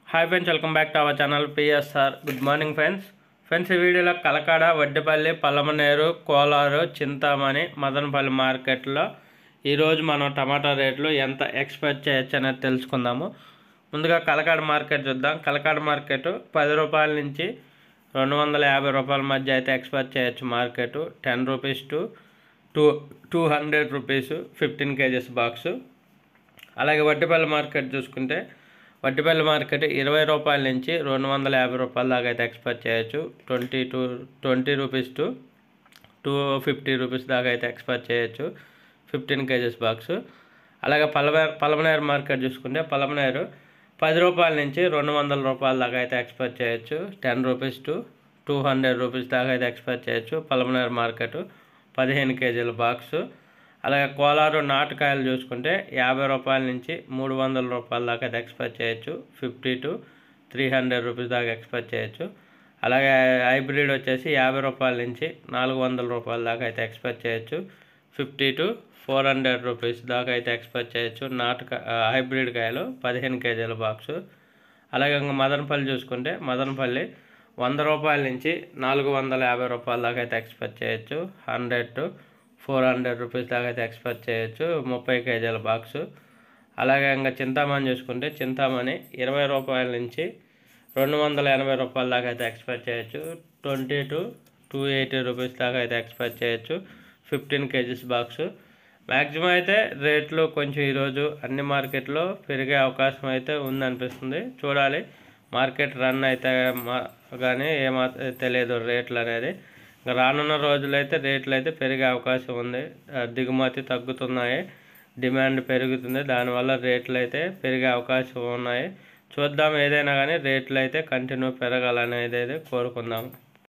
hi friends welcome back to our channel PSR good morning friends friends ఈ వీడియోలో కలకాడ వడ్డిపల్లి పల్లమనేరు కోలారు చింతామణి మదనపల్లి మార్కెట్లో ఈరోజు మనం టమాటా రేట్లు ఎంత ఎక్స్పెక్ట్ చేయొచ్చు అనేది తెలుసుకుందాము ముందుగా కలకాడ మార్కెట్ చూద్దాం కలకాడ మార్కెట్ పది రూపాయల నుంచి రెండు వందల యాభై రూపాయల మధ్య అయితే ఎక్స్పెక్ట్ చేయొచ్చు market ten rupees to two two hundred rupees fifteen kgs box అలాగే వడ్డిపల్లి మార్కెట్ చూసుకుంటే వడ్డిపల్లి మార్కెట్ ఇరవై రూపాయల నుంచి రెండు వందల యాభై రూపాయల దాకా అయితే ఎక్స్పెక్ట్ చేయొచ్చు twenty to twenty rupees to two fifty rupees దాకా అయితే ఎక్స్పెక్ట్ చేయొచ్చు ఫిఫ్టీన్ కేజెస్ బాక్స్ అలాగే పలమ పలమనేరు మార్కెట్ చూసుకుంటే పలమనేరు పది రూపాయల నుంచి రెండు వందల రూపాయల దాకా అయితే ఎక్స్పెక్ట్ చేయొచ్చు ten rupees to two hundred rupees దాకా అయితే ఎక్స్పెక్ట్ చేయొచ్చు పలమనేరు మార్కెట్ పదిహేను కేజీల బాక్సు అలాగే కోలారు నాటుకాయలు చూసుకుంటే యాభై రూపాయల నుంచి మూడు వందల రూపాయల దాకా అయితే ఎక్స్పెక్ట్ చేయొచ్చు fifty to three hundred rupees దాకా ఎక్స్పెక్ట్ చేయొచ్చు అలాగే హైబ్రిడ్ వచ్చేసి యాభై రూపాయల నుంచి నాలుగు వందల రూపాయల దాకా అయితే ఎక్స్పెక్ట్ చేయొచ్చు fifty to four hundred rupees దాకా అయితే ఎక్స్పెక్ట్ చేయొచ్చు నాటుక హైబ్రిడ్ కాయలు పదిహేను కేజీల బాక్సు అలాగే ఇంకా మదనపల్లి చూసుకుంటే మదనపల్లి వంద రూపాయల నుంచి నాలుగు వందల యాభై రూపాయల దాకా అయితే ఎక్స్పెక్ట్ చేయొచ్చు hundred to four hundred rupees దాకా అయితే ఎక్స్పెక్ట్ చేయొచ్చు ముప్పై కేజీల బాక్సు అలాగే ఇంకా చింతామణి చూసుకుంటే చింతామణి ఇరవై రూపాయల నుంచి రెండు వందల ఎనభై రూపాయల దాకా అయితే ఎక్స్పెక్ట్ చేయొచ్చు twenty to two eighty rupees దాకా అయితే ఎక్స్పెక్ట్ చేయొచ్చు ఫిఫ్టీన్ కేజీస్ బాక్సు మ్యాక్సిమం అయితే రేట్లు కొంచెం ఈరోజు అన్ని మార్కెట్లో పెరిగే అవకాశం అయితే ఉందనిపిస్తుంది చూడాలి మార్కెట్ రన్ అయితే మా కానీ ఏమా తెలియదు రేట్లు అనేది ఇంకా రానున్న రోజులైతే రేట్లు అయితే పెరిగే అవకాశం ఉంది ఆ, దిగుమతి తగ్గుతున్నాయి డిమాండ్ పెరుగుతుంది దానివల్ల రేట్లు అయితే పెరిగే అవకాశం ఉన్నాయి చూద్దాం ఏదైనా కానీ రేట్లు అయితే కంటిన్యూ పెరగాలనేది అయితే కోరుకుందాం